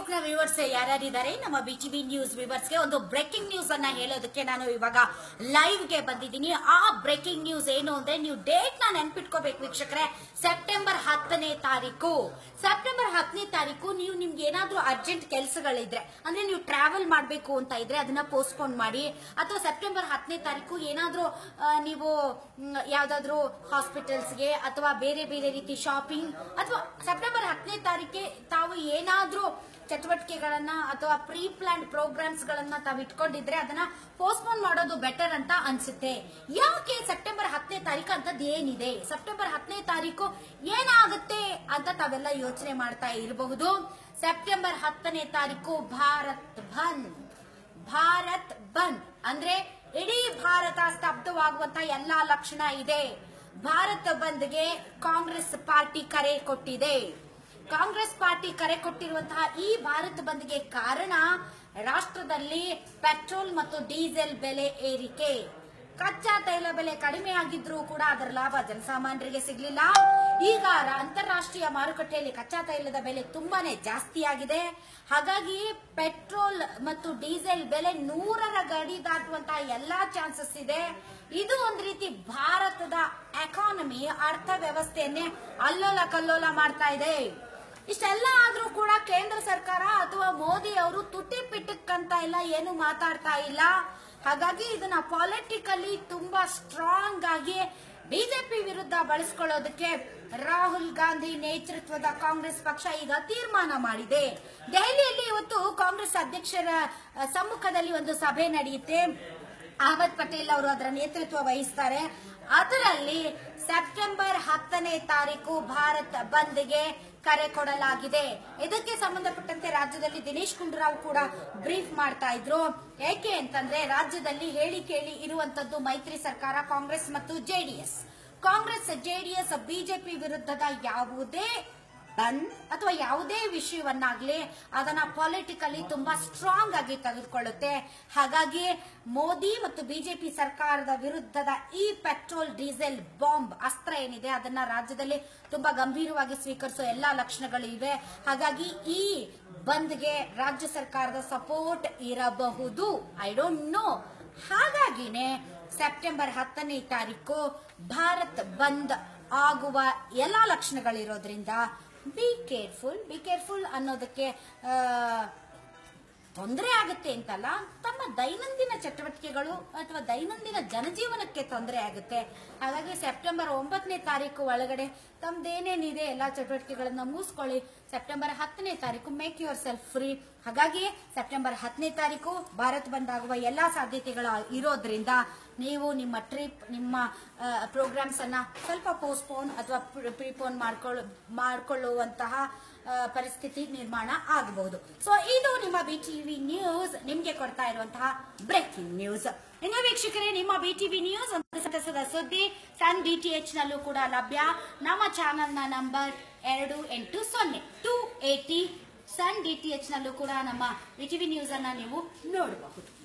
ಆತ್ಮ ವ್ಯೂವರ್ಸ್ ಯಾರ್ಯಾರಿದ್ದಾರೆ ನಮ್ಮ ಬಿ ಟಿ ಬಿ ನ್ಯೂಸ್ ವ್ಯೂವರ್ಸ್ಗೆ ಒಂದು ಬ್ರೇಕಿಂಗ್ ನ್ಯೂಸ್ ಅನ್ನ ಹೇಳೋದಕ್ಕೆ ನಾನು ಇವಾಗ ಲೈವ್ ಗೆ ಬಂದಿದ್ದೀನಿ ಆ ಬ್ರೇಕಿಂಗ್ ನ್ಯೂಸ್ ಏನು ಅಂದ್ರೆ ನೀವು ಡೇಟ್ ನ ನೆನ್ಪಿಟ್ಕೋಬೇಕು ವೀಕ್ಷಕರೇ ಸೆಪ್ಟೆಂಬರ್ ಹತ್ತನೇ ತಾರೀಕು ಸೆಪ್ಟೆಂಬರ್ ಹತ್ತನೇ ತಾರೀಕು ನೀವು ನಿಮ್ಗೆ ಏನಾದ್ರೂ ಅರ್ಜೆಂಟ್ ಕೆಲಸಗಳಿದ್ರೆ ಅಂದ್ರೆ ನೀವು ಟ್ರಾವೆಲ್ ಮಾಡಬೇಕು ಅಂತ ಇದ್ರೆ ಅದನ್ನ ಪೋಸ್ಟ್ಪೋನ್ ಮಾಡಿ ಅಥವಾ ಸೆಪ್ಟೆಂಬರ್ ಹತ್ತನೇ ತಾರೀಕು ಏನಾದ್ರೂ ಆ, ನೀವು ಮ್, ಯಾವ್ದಾದ್ರು ಹಾಸ್ಪಿಟಲ್ಸ್ಗೆ ಅಥವಾ ಬೇರೆ ಬೇರೆ ರೀತಿ ಶಾಪಿಂಗ್ ಅಥವಾ ಸೆಪ್ಟೆಂಬರ್ ಹತ್ತನೇ ತಾರೀಕೆ ತಾವು ಏನಾದ್ರೂ ಚಟುವಟಿಕೆಗಳನ್ನ ಅಥವಾ ಪ್ರೀ ಪ್ಲಾನ್ ಪ್ರೋಗ್ರಾಮ್ಸ್ ಗಳನ್ನ ತಾವು ಇಟ್ಕೊಂಡಿದ್ರೆ ಅದನ್ನ ಪೋಸ್ಟ್ಪೋನ್ ಮಾಡೋದು ಬೆಟರ್ ಅಂತ ಅನ್ಸುತ್ತೆ ಯಾಕೆ ಸೆಪ್ಟೆಂಬರ್ ಹತ್ತನೇ ತಾರೀಕು ಅಂತದ್ದು ಏನಿದೆ ಸೆಪ್ಟೆಂಬರ್ ಹತ್ತನೇ ತಾರೀಕು ಏನಾಗುತ್ತೆ ಅಂತ ತಾವೆಲ್ಲ ಯೋಚನೆ ಮಾಡ್ತಾ ಇರಬಹುದು ಸೆಪ್ಟೆಂಬರ್ ಹತ್ತನೇ ತಾರೀಕು ಭಾರತ್ ಬಂದ್ ಭಾರತ್ ಬಂದ್ ಅಂದ್ರೆ ಇಡೀ ಭಾರತ ಸ್ತಬ್ಧವಾಗುವಂತ ಎಲ್ಲಾ ಲಕ್ಷಣ ಇದೆ ಭಾರತ ಬಂದ್ಗೆ ಕಾಂಗ್ರೆಸ್ ಪಾರ್ಟಿ ಕರೆ ಕೊಟ್ಟಿದೆ ಕಾಂಗ್ರೆಸ್ ಪಾರ್ಟಿ ಕರೆ ಕೊಟ್ಟಿರುವಂತಹ ಈ ಭಾರತ ಬಂದ್ಗೆ ಕಾರಣ ರಾಷ್ಟ್ರದಲ್ಲಿ ಪೆಟ್ರೋಲ್ ಮತ್ತು ಡೀಸೆಲ್ ಬೆಲೆ ಏರಿಕೆ ಕಚ್ಚಾ ತೈಲ ಬೆಲೆ ಕಡಿಮೆ ಆಗಿದ್ರೂ ಕೂಡ ಅದರ ಲಾಭ ಜನಸಾಮಾನ್ಯರಿಗೆ ಸಿಗ್ಲಿಲ್ಲ ಈಗ ರ- ಅಂತಾರಾಷ್ಟ್ರೀಯ ಮಾರುಕಟ್ಟೆಯಲ್ಲಿ ಕಚ್ಚಾ ತೈಲದ ಬೆಲೆ ತುಂಬಾನೇ ಜಾಸ್ತಿ ಆಗಿದೆ ಹಾಗಾಗಿ ಪೆಟ್ರೋಲ್ ಮತ್ತು ಡೀಸೆಲ್ ಬೆಲೆ ನೂರರ ಗಡಿ ದಾಟುವಂತಹ ಎಲ್ಲಾ ಚಾನ್ಸಸ್ ಇದೆ ಇದು ಒಂದು ರೀತಿ ಭಾರತದ ಎಕಾನಮಿ ಅರ್ಥವ್ಯವಸ್ಥೆಯನ್ನೇ ಅಲ್ಲೋಲ ಕಲ್ಲೋಲ ಮಾಡ್ತಾ ಇದೆ ಇಷ್ಟೆಲ್ಲ ಆದ್ರೂ ಕೂಡ ಕೇಂದ್ರ ಸರ್ಕಾರ ಅಥವಾ ಮೋದಿ ಅವರು ತುಟಿ ಪಿಟ್ಟಕ್ಕಂತ ಇಲ್ಲ ಏನು ಮಾತಾಡ್ತಾ ಇಲ್ಲ ಹಾಗಾಗಿ ಇದನ್ನ ಪಾಲಿಟಿಕಲಿ ತುಂಬಾ ಸ್ಟ್ರಾಂಗ್ ಆಗಿ ಬಿಜೆಪಿ ವಿರುದ್ಧ ಬಳಸ್ಕೊಳ್ಳೋದಕ್ಕೆ ರಾಹುಲ್ ಗಾಂಧಿ ನೇತೃತ್ವದ ಕಾಂಗ್ರೆಸ್ ಪಕ್ಷ ಈಗ ತೀರ್ಮಾನ ಮಾಡಿದೆ ದೆಹಲಿಯಲ್ಲಿ ಇವತ್ತು ಕಾಂಗ್ರೆಸ್ ಅಧ್ಯಕ್ಷರ ಅ, ಸಮ್ಮುಖದಲ್ಲಿ ಒಂದು ಸಭೆ ನಡೆಯುತ್ತೆ ಅಹಮದ್ ಪಟೇಲ್ ಅವರು ಅದರ ನೇತೃತ್ವ ವಹಿಸ್ತಾರೆ ಅದರಲ್ಲಿ ಸೆಪ್ಟೆಂಬರ್ ಹತ್ತನೇ ತಾರೀಕು ಭಾರತ್ ಬಂದ್ಗೆ ಕರೆ ಕೊಡಲಾಗಿದೆ ಇದಕ್ಕೆ ಸಂಬಂಧಪಟ್ಟಂತೆ ರಾಜ್ಯದಲ್ಲಿ ದಿನೇಶ್ ಗುಂಡೂರಾವ್ ಕೂಡ ಬ್ರೀಫ್ ಮಾಡ್ತಾ ಇದ್ರು ಏಕೆ ಅಂತಂದ್ರೆ ರಾಜ್ಯದಲ್ಲಿ ಹೇಳಿ ಕೇಳಿ ಇರುವಂತದ್ದು ಮೈತ್ರಿ ಸರ್ಕಾರ ಕಾಂಗ್ರೆಸ್ ಮತ್ತು ಜೆಡಿಎಸ್ ಕಾಂಗ್ರೆಸ್ ಜೆಡಿಎಸ್ ಬಿಜೆಪಿ ವಿರುದ್ಧದ ಯಾವುದೇ ಬಂದ್ ಅಥವಾ ಯಾವುದೇ ವಿಷಯವನ್ನಾಗ್ಲಿ ಅದನ್ನ ಪೊಲಿಟಿಕಲಿ ತುಂಬಾ ಸ್ಟ್ರಾಂಗ್ ಆಗಿ ತೆಗೆದುಕೊಳ್ಳುತ್ತೆ ಹಾಗಾಗಿ ಮೋದಿ ಮತ್ತು ಬಿಜೆಪಿ ಸರ್ಕಾರದ ವಿರುದ್ಧದ ಈ ಪೆಟ್ರೋಲ್ ಡೀಸೆಲ್ ಬಾಂಬ್ ಅಸ್ತ್ರ ಏನಿದೆ ಅದನ್ನ ರಾಜ್ಯದಲ್ಲಿ ತುಂಬಾ ಗಂಭೀರವಾಗಿ ಸ್ವೀಕರಿಸೋ ಎಲ್ಲಾ ಲಕ್ಷಣಗಳು ಇವೆ ಹಾಗಾಗಿ ಈ ಬಂದ್ಗೆ ರಾಜ್ಯ ಸರ್ಕಾರದ ಸಪೋರ್ಟ್ ಇರಬಹುದು ಐ ಡೋಂಟ್ ನೋ ಹಾಗಾಗಿನೇ ಸೆಪ್ಟೆಂಬರ್ ಹತ್ತನೇ ತಾರೀಕು ಭಾರತ್ ಬಂದ್ ಆಗುವ ಎಲ್ಲಾ ಲಕ್ಷಣಗಳಿರೋದ್ರಿಂದ ಬಿ ಕೇರ್ಫುಲ್ ಬಿ ಕೇರ್ಫುಲ್ ಅನ್ನೋದಕ್ಕೆ ಆ, ತೊಂದರೆ ಆಗುತ್ತೆ ಅಂತಲ್ಲ ತಮ್ಮ ದೈನಂದಿನ ಚಟುವಟಿಕೆಗಳು ಅಥವಾ ದೈನಂದಿನ ಜನಜೀವನಕ್ಕೆ ತೊಂದರೆ ಆಗುತ್ತೆ ಹಾಗಾಗಿ ಸೆಪ್ಟೆಂಬರ್ ಒಂಬತ್ತನೇ ತಾರೀಕು ಒಳಗಡೆ ತಮ್ದೇನೇನಿದೆ ಎಲ್ಲಾ ಚಟುವಟಿಕೆಗಳನ್ನ ಮುಗಿಸ್ಕೊಳ್ಳಿ ಸೆಪ್ಟೆಂಬರ್ ಹತ್ತನೇ ತಾರೀಕು ಮೇಕ್ ಯುವರ್ ಸೆಲ್ಫ್ ಫ್ರೀ ಹಾಗಾಗಿ ಸೆಪ್ಟೆಂಬರ್ ಹತ್ತನೇ ತಾರೀಕು ಭಾರತ್ ಬಂದ್ ಆಗುವ ಎಲ್ಲಾ ಸಾಧ್ಯತೆಗಳು ಇರೋದ್ರಿಂದ ನೀವು ನಿಮ್ಮ ಟ್ರಿಪ್ ನಿಮ್ಮ ಪ್ರೋಗ್ರಾಮ್ಸ್ ಅನ್ನ ಸ್ವಲ್ಪ ಪೋಸ್ಟ್ಪೋನ್ ಅಥವಾ ಪ್ರಿಪೋನ್ ಮಾಡ್ಕೊಳ್ಳ ಮಾಡ್ಕೊಳ್ಳುವಂತಹ ಆ, ಪರಿಸ್ಥಿತಿ ನಿರ್ಮಾಣ ಆಗಬಹುದು ಸೊ ಇದು ನಿಮ್ಮ ಬಿ ಟಿವಿ ನ್ಯೂಸ್ ನಿಮ್ಗೆ ಕೊಡ್ತಾ ಇರುವಂತಹ ಬ್ರೇಕಿಂಗ್ ನ್ಯೂಸ್ ಇನ್ನು ವೀಕ್ಷಕರೇ ನಿಮ್ಮ ಬಿ ಟಿವಿ ನ್ಯೂಸ್ ಒಂದು ಸತಸದ ಸುದ್ದಿ ಸನ್ ಡಿ ಟಿ ಎಚ್ ನಲ್ಲೂ ಕೂಡ ಲಭ್ಯ ನಮ್ಮ ಚಾನೆಲ್ ನ ನಂಬರ್ ಎರಡು ಎಂಟು ಸೊನ್ನೆ two eighty Sun D T H ನಲ್ಲೂ ಕೂಡ ನಮ್ಮ ಬಿ ಟಿವಿ ನ್ಯೂಸ್ ಅನ್ನ ನೀವು ನೋಡಬಹುದು